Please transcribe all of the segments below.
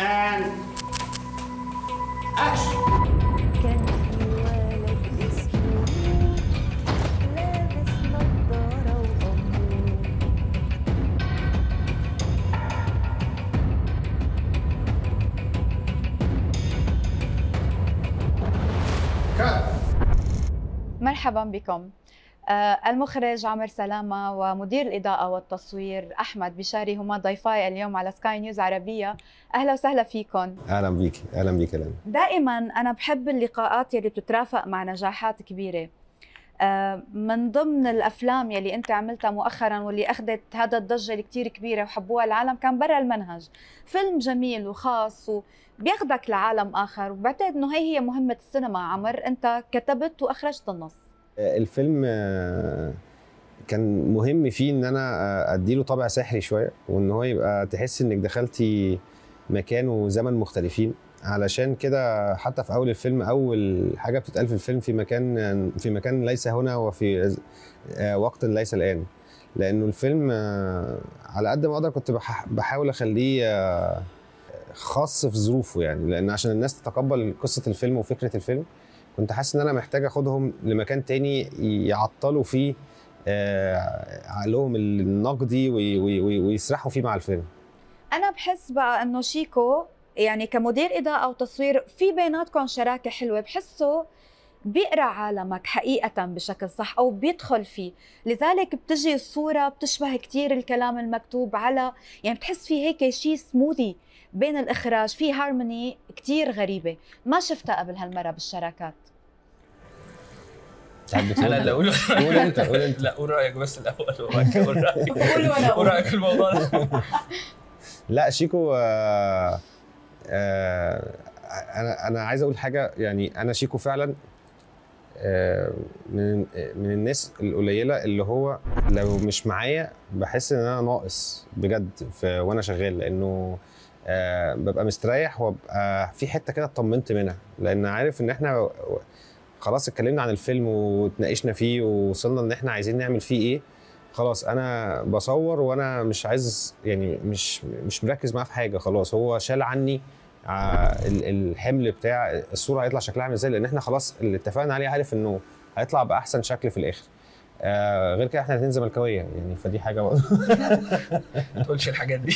and action كان في ولد اسمه لابس نظارة وأمور cut مرحبا بكم آه، المخرج عمر سلامة ومدير الإضاءة والتصوير أحمد بشاري هما ضيفاي اليوم على سكاي نيوز عربية أهلا وسهلا فيكم اهلا بيكي اهلا بيك لان دائما أنا بحب اللقاءات يلي بتترافق مع نجاحات كبيرة آه، من ضمن الأفلام يلي أنت عملتها مؤخرا واللي أخذت هذا الضجة الكتير كبيرة وحبوها العالم كان برا المنهج فيلم جميل وخاص وبياخدك لعالم آخر وبعتقد أنه هي هي مهمة السينما عمر أنت كتبت وأخرجت النص الفيلم آه، كان مهم فيه ان انا آه، اديله طابع سحري شويه وان هو يبقى تحس انك دخلتي مكان وزمن مختلفين علشان كده حتى في اول الفيلم اول حاجه بتتقال في الفيلم في مكان في مكان ليس هنا وفي آه، وقت ليس الان لانه الفيلم آه، على قد ما اقدر كنت بح- بحاول اخليه آه، خاص في ظروفه يعني لان عشان الناس تتقبل قصه الفيلم وفكره الفيلم كنت حاسس ان انا محتاج اخدهم لمكان تاني يعطلوا فيه آه، عقلهم النقدي وي- وي- وي- ويسرحوا فيه مع الفيلم انا بحس بقى انه شيكو يعني كمدير اضاءه وتصوير في بيناتكم شراكه حلوه بحسه بيقرا عالمك حقيقة بشكل صح أو بيدخل فيه لذلك بتجي الصورة بتشبه كتير الكلام المكتوب على يعني بتحس في هيك شيء سموذي بين الإخراج في هارموني كتير غريبة ما شفتها قبل هالمرة بالشراكات انا اللي اقول قول انت قول انت لا قول رايك بس الاول وبعد كده قول رايك قول وأنا قول رايك في الموضوع ده لا شيكو آه آه انا انا عايز اقول حاجه يعني انا شيكو فعلا آه من من الناس القليله اللي هو لو مش معايا بحس ان انا ناقص بجد في وانا شغال لانه آه ببقى مستريح وابقى في حته كده اطمنت منها لان عارف ان احنا خلاص اتكلمنا عن الفيلم واتناقشنا فيه ووصلنا ان احنا عايزين نعمل فيه ايه خلاص انا بصور وانا مش عايز يعني مش مش مركز معاه في حاجه خلاص هو شال عني ع- ال- الحمل بتاع الصوره هيطلع شكلها عامل ازاي لان احنا خلاص اللي اتفقنا عليه عارف انه هيطلع باحسن شكل في الاخر آه غير كده احنا الاثنين زملكاويه يعني فدي حاجه برضه ما تقولش الحاجات دي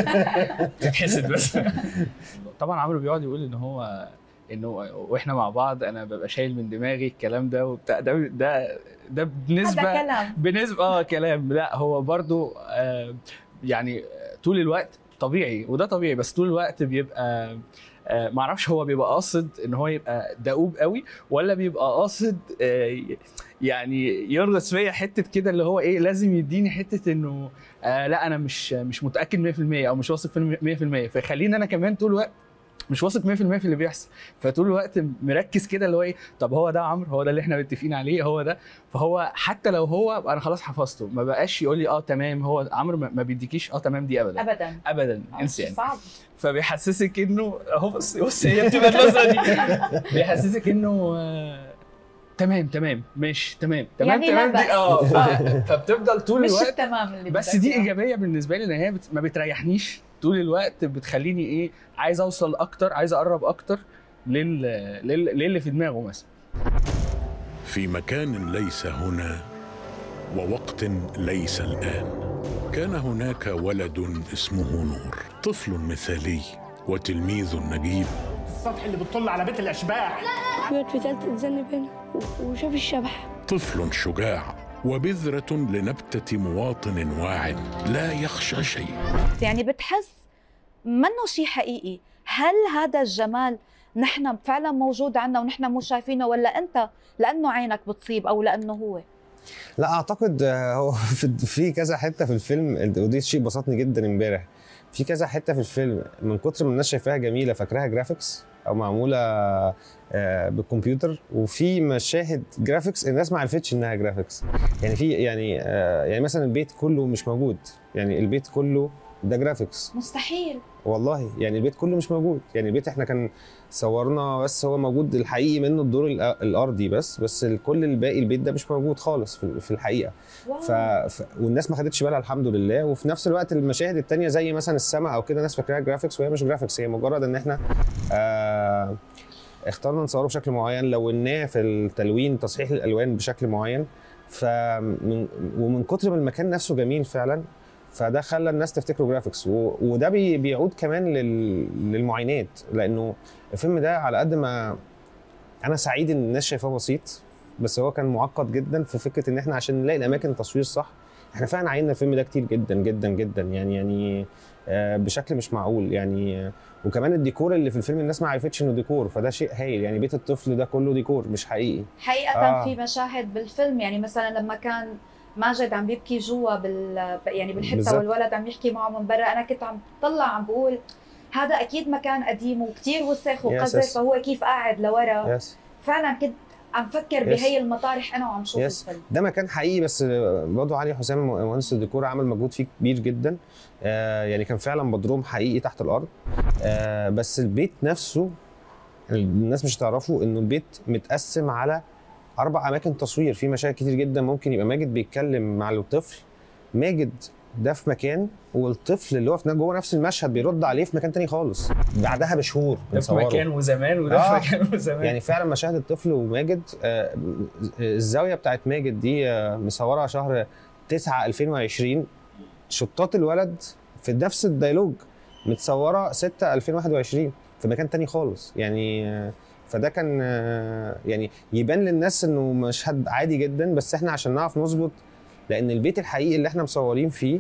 تتحسد بس طبعا عمرو بيقعد يقول ان هو انه واحنا مع بعض انا ببقى شايل من دماغي الكلام ده وبتاع ده ده ده بالنسبه هذا كلام بالنسبه اه كلام لا هو برضو آه يعني طول الوقت طبيعي وده طبيعي بس طول الوقت بيبقى آه معرفش هو بيبقى قاصد ان هو يبقى دؤوب قوي ولا بيبقى قاصد آه يعني يرغص فيا حته كده اللي هو ايه لازم يديني حته انه آه لا انا مش مش متاكد 100% او مش واثق في 100% فيخليني انا كمان طول الوقت مش واثق 100% في اللي بيحصل فطول الوقت مركز كده اللي هو ايه طب هو ده عمرو هو ده اللي احنا متفقين عليه هو ده فهو حتى لو هو انا خلاص حفظته ما بقاش يقول لي اه تمام هو عمرو ما ما بيديكيش اه تمام دي ابدا ابدا ابدا انسى يعني صعب فبيحسسك انه اهو بص بص هي بتبقى النظره دي بيحسسك انه آه، تمام تمام ماشي تمام تمام يعني لا تمام بأس. دي اه ف- فبتفضل طول مش الوقت التمام اللي بس بدك دي إياه. ايجابيه بالنسبه لي لان هي بت... ما بتريحنيش طول الوقت بتخليني ايه عايز اوصل اكتر عايز اقرب اكتر لل... لل... للي في دماغه مثلا في مكان ليس هنا ووقت ليس الان كان هناك ولد اسمه نور طفل مثالي وتلميذ نجيب السطح اللي بتطل على بيت الاشباح وقعد في تالتة اتذنب هنا و- وشاف الشبح طفل شجاع وبذره لنبته مواطن واع لا يخشى شيء يعني بتحس منه شيء حقيقي هل هذا الجمال نحن فعلا موجود عنا ونحن مو شايفينه ولا انت لانه عينك بتصيب او لانه هو لا اعتقد آه، هو في في كذا حته في الفيلم ودي شيء بسطني جدا امبارح في كذا حته في الفيلم من كتر ما الناس شايفاها جميله فاكراها جرافيكس او معموله آه، بالكمبيوتر وفي مشاهد جرافيكس الناس ما عرفتش انها جرافيكس يعني في يعني آه، يعني مثلا البيت كله مش موجود يعني البيت كله ده جرافيكس مستحيل والله يعني البيت كله مش موجود يعني البيت احنا كان صورنا بس هو موجود الحقيقي منه الدور الأ- الارضي بس بس كل الباقي البيت ده مش موجود خالص في في الحقيقه واو. ف... ف... والناس ما خدتش بالها الحمد لله وفي نفس الوقت المشاهد التانية زي مثلا السماء او كده ناس فاكراها جرافيكس وهي مش جرافيكس هي مجرد ان احنا آه اخترنا نصوره بشكل معين لوناه في التلوين تصحيح الالوان بشكل معين فمن ومن كتر ما المكان نفسه جميل فعلا فده خلى الناس تفتكره جرافيكس و... وده بي... بيعود كمان لل... للمعاينات لانه الفيلم ده على قد ما انا سعيد ان الناس شايفاه بسيط بس هو كان معقد جدا في فكره ان احنا عشان نلاقي الاماكن التصوير صح احنا فعلا عينا الفيلم ده كتير جدا جدا جدا يعني يعني آه، بشكل مش معقول يعني آه، وكمان الديكور اللي في الفيلم الناس ما عرفتش انه ديكور فده شيء هايل يعني بيت الطفل ده كله ديكور مش حقيقي حقيقة آه. في مشاهد بالفيلم يعني مثلا لما كان ماجد عم بيبكي جوا بال يعني بالحته بالظبط. والولد عم يحكي معه من برا انا كنت عم بطلع عم بقول هذا اكيد مكان قديم وكتير وسخ وقذر يس. فهو كيف قاعد لورا يس فعلا كنت عم فكر يس. بهي المطارح انا وعم شوف يس. الفيلم ده مكان حقيقي بس برضه علي حسام مهندس الديكور عمل مجهود فيه كبير جدا آه يعني كان فعلا بدروم حقيقي تحت الارض آه بس البيت نفسه الناس مش تعرفوا انه البيت متقسم على اربع اماكن تصوير في مشاهد كتير جدا ممكن يبقى ماجد بيتكلم مع الطفل ماجد ده في مكان والطفل اللي هو في جوه نفس المشهد بيرد عليه في مكان تاني خالص بعدها بشهور ده في بنصوره. مكان وزمان وده آه. في مكان وزمان يعني فعلا مشاهد الطفل وماجد آه، الزاويه بتاعت ماجد دي آه، مصورها شهر 9 2020 شطات الولد في نفس الديالوج متصوره 6 2021 في مكان تاني خالص يعني آه، فده كان آه، يعني يبان للناس انه مشهد عادي جدا بس احنا عشان نعرف نظبط لان البيت الحقيقي اللي احنا مصورين فيه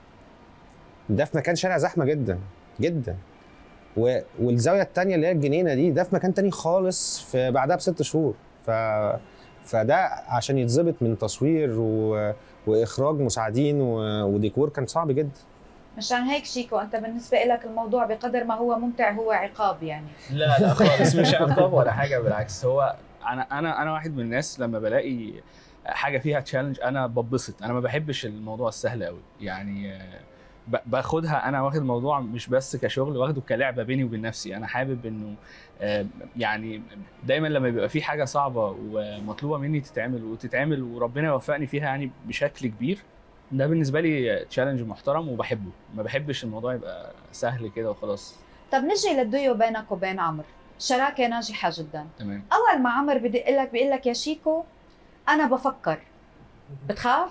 ده في مكان شارع زحمه جدا جدا و... والزاويه التانية اللي هي الجنينه دي ده في مكان تاني خالص في بعدها بست شهور ف فده عشان يتظبط من تصوير و... واخراج مساعدين و... وديكور كان صعب جدا مشان هيك شيكو انت بالنسبه لك الموضوع بقدر ما هو ممتع هو عقاب يعني لا لا خالص مش عقاب ولا حاجه بالعكس هو انا انا انا واحد من الناس لما بلاقي حاجه فيها تشالنج انا ببسط انا ما بحبش الموضوع السهل قوي يعني آه، ب- باخدها انا واخد الموضوع مش بس كشغل واخده كلعبه بيني وبين نفسي انا حابب انه آه، يعني دايما لما بيبقى في حاجه صعبه ومطلوبه مني تتعمل وتتعمل وربنا يوفقني فيها يعني بشكل كبير ده بالنسبه لي تشالنج محترم وبحبه ما بحبش الموضوع يبقى سهل كده وخلاص طب نجي للديو بينك وبين عمرو شراكه ناجحه جدا تمام اول ما عمر بدق لك بيقول لك يا شيكو انا بفكر بتخاف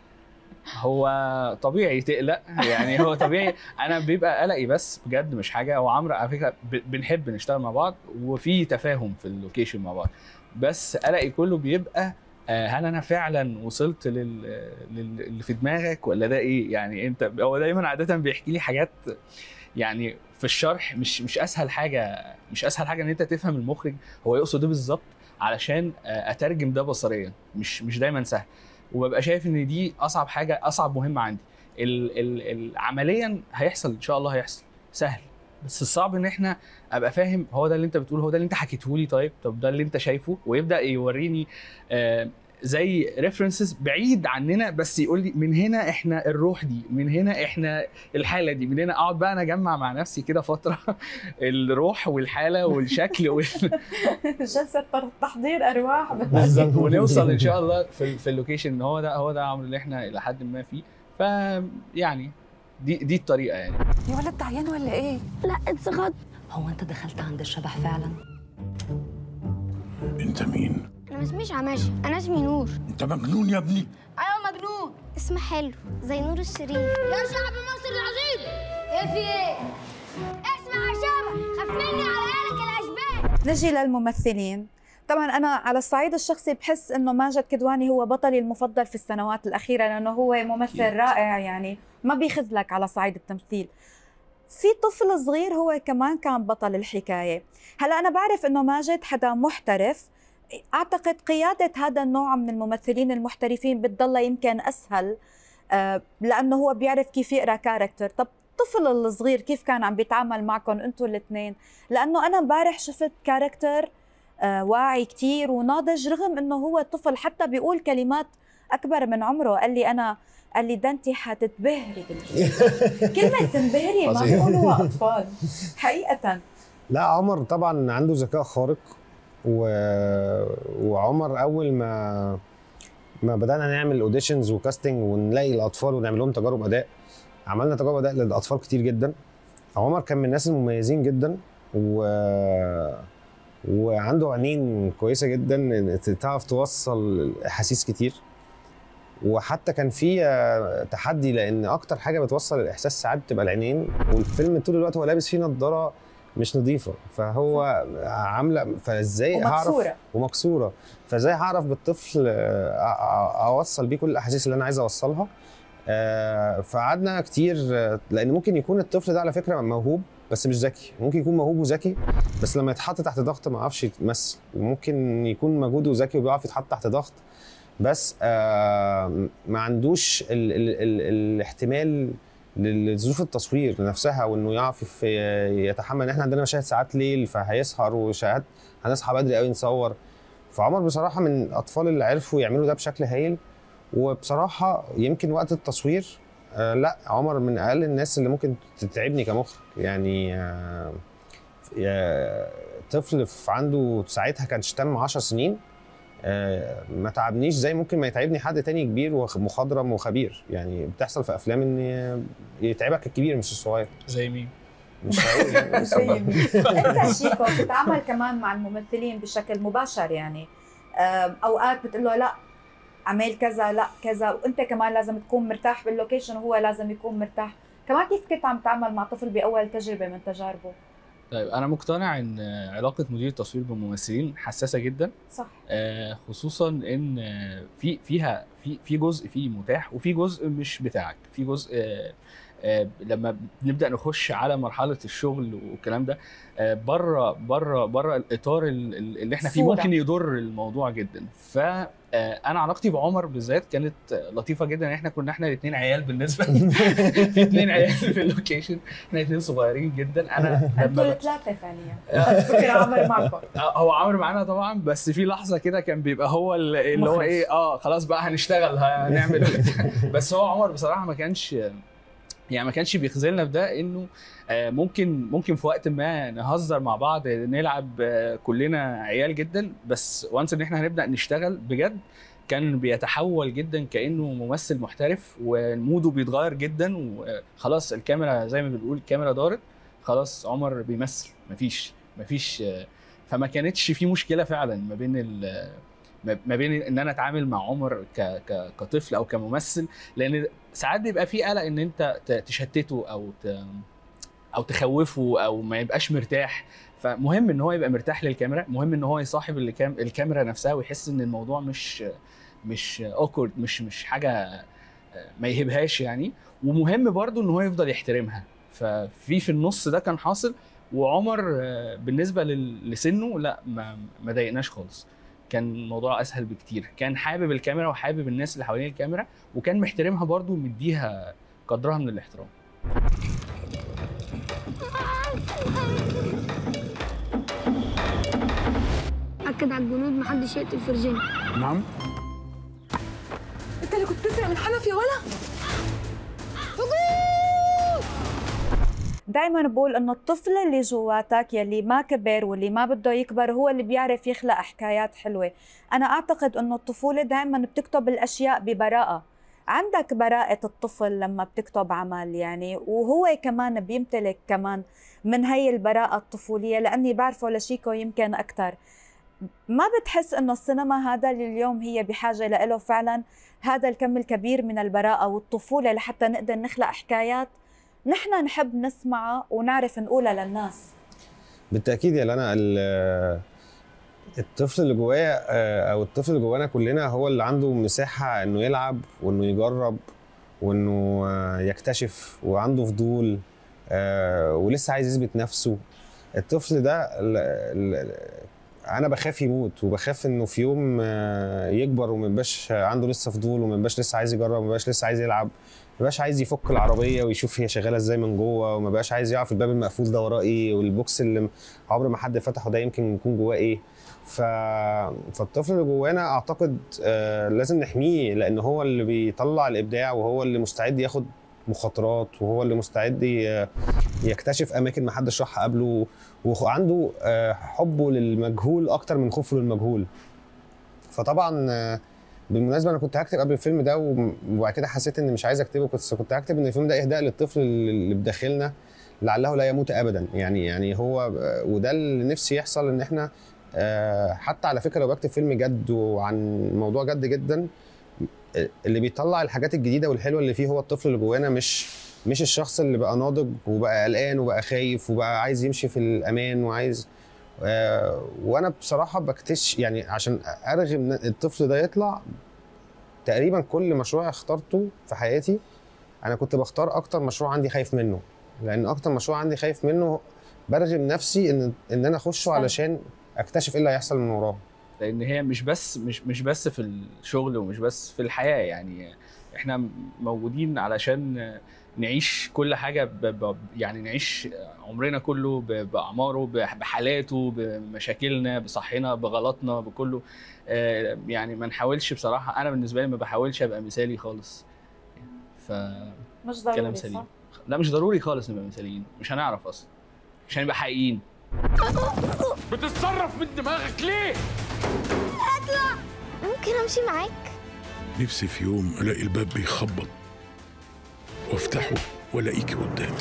هو طبيعي تقلق يعني هو طبيعي انا بيبقى قلقي بس بجد مش حاجه هو عمرو على فكره ب- بنحب نشتغل مع بعض وفي تفاهم في اللوكيشن مع بعض بس قلقي كله بيبقى آه، هل انا فعلا وصلت لل... لل... اللي في دماغك ولا ده ايه يعني انت هو دايما عاده بيحكي لي حاجات يعني في الشرح مش مش اسهل حاجه مش اسهل حاجه ان انت تفهم المخرج هو يقصد ايه بالظبط علشان آه، اترجم ده بصريا مش مش دايما سهل وببقى شايف ان دي اصعب حاجه اصعب مهمه عندي ال ال ال عمليا هيحصل ان شاء الله هيحصل سهل بس الصعب ان احنا ابقى فاهم هو ده اللي انت بتقوله هو ده اللي انت حكيته لي طيب طب ده اللي انت شايفه ويبدا يوريني آه زي ريفرنسز بعيد عننا بس يقول لي من هنا احنا الروح دي من هنا احنا الحاله دي من هنا اقعد بقى انا اجمع مع نفسي كده فتره الروح والحاله والشكل وال... جلسه تحضير ارواح بالظبط ونوصل ان شاء الله في ال- في اللوكيشن ان هو ده هو ده عمرو اللي احنا الى حد ما فيه ف يعني دي دي الطريقه يعني يا ولد تعيان ولا ايه؟ لا اتسخط هو انت دخلت عند الشبح فعلا؟ انت مين انا ما اسميش عماشي انا اسمي نور انت مجنون يا ابني ايوه مجنون اسم حلو زي نور الشريف يا شعب مصر العظيم ايه في ايه اسمع يا شبح خاف مني على عيالك الاشباح نجي للممثلين طبعا انا على الصعيد الشخصي بحس انه ماجد كدواني هو بطلي المفضل في السنوات الاخيره لانه هو ممثل رائع يعني ما بيخذلك على صعيد التمثيل في طفل صغير هو كمان كان بطل الحكايه هلا انا بعرف انه ماجد حدا محترف اعتقد قياده هذا النوع من الممثلين المحترفين بتضل يمكن اسهل آه، لانه هو بيعرف كيف يقرا كاركتر طب الطفل الصغير كيف كان عم بيتعامل معكم انتم الاثنين لانه انا امبارح شفت كاركتر آه، واعي كتير وناضج رغم انه هو طفل حتى بيقول كلمات اكبر من عمره قال لي انا قال لي ده انت حتتبهري بالفيلم كلمه تنبهري ما عظيم. بيقولوها اطفال حقيقه لا عمر طبعا عنده ذكاء خارق و... وعمر اول ما ما بدانا نعمل اوديشنز وكاستنج ونلاقي الاطفال ونعمل لهم تجارب اداء عملنا تجارب اداء للاطفال كتير جدا عمر كان من الناس المميزين جدا و وعنده عينين كويسه جدا تعرف توصل احاسيس كتير وحتى كان في آه، تحدي لان اكتر حاجه بتوصل الاحساس ساعات بتبقى العينين والفيلم طول الوقت هو لابس فيه نظاره مش نظيفه فهو عامله فازاي هعرف ومكسوره ومكسوره فازاي هعرف بالطفل آه، أ- أ- اوصل بيه كل الاحاسيس اللي انا عايز اوصلها آه، فقعدنا كتير آه، لان ممكن يكون الطفل ده على فكره موهوب بس مش ذكي ممكن يكون موهوب وذكي بس لما يتحط تحت ضغط ما يعرفش يتمثل وممكن يكون موجود وذكي وبيعرف يتحط تحت ضغط بس آه، ما عندوش ال ال ال الاحتمال لظروف التصوير نفسها وانه يعرف ي- يتحمل ان احنا عندنا مشاهد ساعات ليل فهيسهر وشهاد هنصحى بدري قوي نصور فعمر بصراحه من الاطفال اللي عرفوا يعملوا ده بشكل هايل وبصراحه يمكن وقت التصوير آه لا عمر من اقل الناس اللي ممكن تتعبني كمخرج يعني آه آه، طفل في عنده ساعتها كان تم 10 سنين آه، ما تعبنيش زي ممكن ما يتعبني حد تاني كبير ومخضرم وخبير يعني بتحصل في افلام ان يتعبك الكبير مش الصغير زي مين؟ مش هقول يعني بس زي مين؟ انت شيكو بتتعامل كمان مع الممثلين بشكل مباشر يعني آم، اوقات بتقول له لا عمل كذا لا كذا وانت كمان لازم تكون مرتاح باللوكيشن وهو لازم يكون مرتاح كمان كيف كنت عم تتعامل مع طفل باول تجربه من تجاربه طيب انا مقتنع ان علاقه مدير التصوير بالممثلين حساسه جدا صح آه، خصوصا ان آه، في فيها في في جزء فيه متاح وفي جزء مش بتاعك في جزء آه، آه، لما بنبدا نخش على مرحله الشغل والكلام ده بره بره بره الاطار ال- ال- اللي احنا فيه صورة. ممكن يضر الموضوع جدا ف آه، انا علاقتي بعمر بالذات كانت آه، لطيفه جدا احنا كنا احنا الاثنين عيال بالنسبه لي في اثنين عيال في اللوكيشن احنا اثنين صغيرين جدا انا انتوا لما الثلاثه فعليا فكر عمر معكم آه، هو عمرو معانا طبعا بس في لحظه كده كان بيبقى هو ال- اللي هو مخرج. ايه اه خلاص بقى هنشتغل هنعمل بس هو عمر بصراحه ما كانش يعني ما كانش بيخذلنا في ده انه آه، ممكن ممكن في وقت ما نهزر مع بعض نلعب آه، كلنا عيال جدا بس وانس ان احنا هنبدا نشتغل بجد كان بيتحول جدا كانه ممثل محترف وموده بيتغير جدا وخلاص الكاميرا زي ما بنقول الكاميرا دارت خلاص عمر بيمثل مفيش مفيش آه، فما كانتش في مشكله فعلا ما بين ال ما ما بين ان انا اتعامل مع عمر ك ك كطفل او كممثل لان ساعات بيبقى في قلق ان انت ت- تشتته او ت او تخوفه او ما يبقاش مرتاح فمهم ان هو يبقى مرتاح للكاميرا مهم ان هو يصاحب الكام الكاميرا نفسها ويحس ان الموضوع مش مش اوكورد مش مش حاجه آه، ما يهبهاش يعني ومهم برضو ان هو يفضل يحترمها ففي في النص ده كان حاصل وعمر آه، بالنسبه لل- لسنه لا ما ما ضايقناش خالص كان الموضوع اسهل بكتير كان حابب الكاميرا وحابب الناس اللي حوالين الكاميرا وكان محترمها برضو ومديها قدرها من الاحترام أكد على الجنود محدش يقتل فرجاني نعم انت اللي كنت بتسرق من حنفي يا ولا دائما بقول انه الطفل اللي جواتك يلي ما كبر واللي ما بده يكبر هو اللي بيعرف يخلق حكايات حلوه انا اعتقد انه الطفوله دائما بتكتب الاشياء ببراءه عندك براءة الطفل لما بتكتب عمل يعني وهو كمان بيمتلك كمان من هي البراءة الطفولية لأني بعرفه لشيكو يمكن أكثر ما بتحس إنه السينما هذا اللي اليوم هي بحاجة له فعلا هذا الكم الكبير من البراءة والطفولة لحتى نقدر نخلق حكايات نحن نحب نسمعها ونعرف نقولها للناس بالتاكيد يا لنا ال- الطفل اللي جوايا آه، او الطفل اللي جوانا كلنا هو اللي عنده مساحه انه يلعب وانه يجرب وانه آه، يكتشف وعنده فضول آه، ولسه عايز يثبت نفسه الطفل ده ال- ال- انا بخاف يموت وبخاف انه في يوم آه، يكبر وما يبقاش عنده لسه فضول وما يبقاش لسه عايز يجرب وما يبقاش لسه عايز يلعب ما بقاش عايز يفك العربيه ويشوف هي شغاله ازاي من جوه وما بقاش عايز يعرف الباب المقفول ده وراه ايه والبوكس اللي م- عمر ما حد فتحه ده يمكن يكون جواه ايه ف... فالطفل اللي جوانا اعتقد آه لازم نحميه لان هو اللي بيطلع الابداع وهو اللي مستعد ياخد مخاطرات وهو اللي مستعد ي- يكتشف اماكن ما حدش راح قبله وعنده آه، حبه للمجهول اكتر من خوفه للمجهول فطبعا آه، بالمناسبه انا كنت هكتب قبل الفيلم ده وم- وبعد كده حسيت اني مش عايز اكتبه كنت كنت هكتب ان الفيلم ده اهداء للطفل اللي بداخلنا لعله لا يموت ابدا يعني يعني هو آه، وده اللي نفسي يحصل ان احنا آه، حتى على فكره لو بكتب فيلم جد وعن موضوع جد جدا آه، اللي بيطلع الحاجات الجديده والحلوه اللي فيه هو الطفل اللي جوانا مش مش الشخص اللي بقى ناضج وبقى قلقان وبقى خايف وبقى عايز يمشي في الامان وعايز آه، وانا بصراحه بكتش يعني عشان ارغم الطفل ده يطلع تقريبا كل مشروع اخترته في حياتي انا كنت بختار اكتر مشروع عندي خايف منه لان اكتر مشروع عندي خايف منه برغم نفسي ان ان انا اخشه صح. علشان اكتشف ايه اللي هيحصل من وراه لان هي مش بس مش مش بس في الشغل ومش بس في الحياه يعني احنا موجودين علشان نعيش كل حاجه ب ب يعني نعيش عمرنا كله ب- باعماره ب- بحالاته بمشاكلنا بصحنا بغلطنا بكله آه، يعني ما نحاولش بصراحه انا بالنسبه لي ما بحاولش ابقى مثالي خالص ف مش كلام ضروري سليم صح؟ لا مش ضروري خالص نبقى مثاليين مش هنعرف اصلا مش هنبقى حقيقيين بتتصرف من دماغك ليه؟ ممكن امشي معاك نفسي في يوم الاقي الباب بيخبط وافتحه والاقيكي قدامي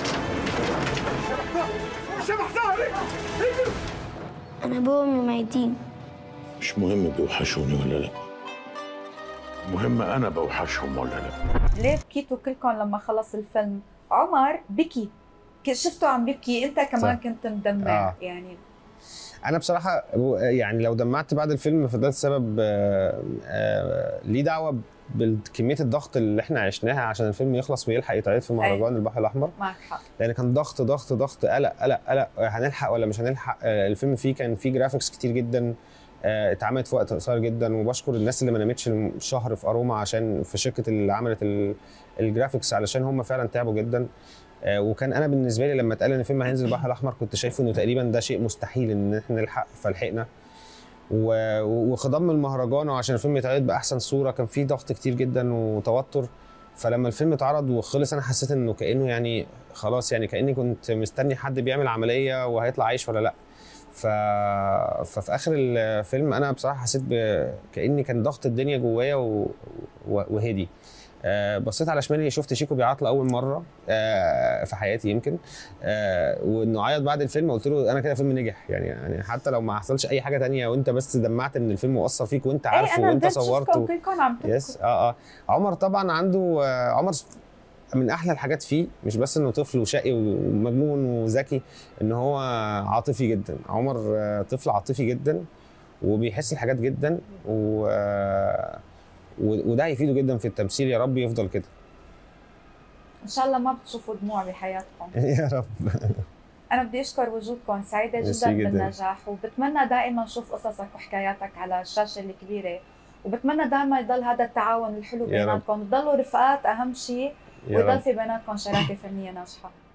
انا ابويا وامي ميتين مش مهم بيوحشوني ولا لا مهم انا بوحشهم ولا لا ليه بكيتوا كلكم لما خلص الفيلم؟ عمر بكي ك- شفته عم بكي انت كمان صح. كنت مدمع آه. يعني انا بصراحه يعني لو دمعت بعد الفيلم فده السبب آه، آه، ليه دعوه بكميه الضغط اللي احنا عشناها عشان الفيلم يخلص ويلحق يتعرض في مهرجان البحر الاحمر معك حق لان كان ضغط ضغط ضغط قلق قلق قلق هنلحق ولا مش هنلحق آه، الفيلم فيه كان فيه جرافيكس كتير جدا آه، اتعملت في وقت قصير جدا وبشكر الناس اللي ما نامتش الشهر في اروما عشان في شركه اللي عملت ال- الجرافيكس علشان هم فعلا تعبوا جدا آه، وكان انا بالنسبه لي لما اتقال ان الفيلم هينزل البحر الاحمر كنت شايفه انه تقريبا ده شيء مستحيل ان احنا نلحق فلحقنا و- وخضم المهرجان وعشان الفيلم يتعرض باحسن صوره كان فيه ضغط كتير جدا وتوتر فلما الفيلم اتعرض وخلص انا حسيت انه كانه يعني خلاص يعني كاني كنت مستني حد بيعمل عمليه وهيطلع عايش ولا لا ف... ففي اخر الفيلم انا بصراحه حسيت ب... كاني كان ضغط الدنيا جوايا و... و... وهدي آه بصيت على شمالي شفت شيكو بيعيط لاول مره آه في حياتي يمكن آه وانه عيط بعد الفيلم قلت له انا كده فيلم نجح يعني يعني حتى لو ما حصلش اي حاجه تانية وانت بس دمعت ان الفيلم واثر فيك وانت ايه عارفه انا وانت قدرت صورته شفتكم كلكم عم تبكوا يس اه اه عمر طبعا عنده آه عمر من احلى الحاجات فيه مش بس انه طفل وشقي ومجنون وذكي ان هو عاطفي جدا عمر آه، طفل عاطفي جدا وبيحس الحاجات جدا و آه، و- وده هيفيده جدا في التمثيل يا رب يفضل كده ان شاء الله ما بتشوفوا دموع بحياتكم يا رب انا بدي اشكر وجودكم سعيده ميرسي جدا جداً. بالنجاح وبتمنى دائما نشوف قصصك وحكاياتك على الشاشه الكبيره وبتمنى دائما يضل هذا التعاون الحلو يا رب. بيناتكم تضلوا رفقات اهم شيء يا ويضل رب في بيناتكم شراكه فنيه ناجحه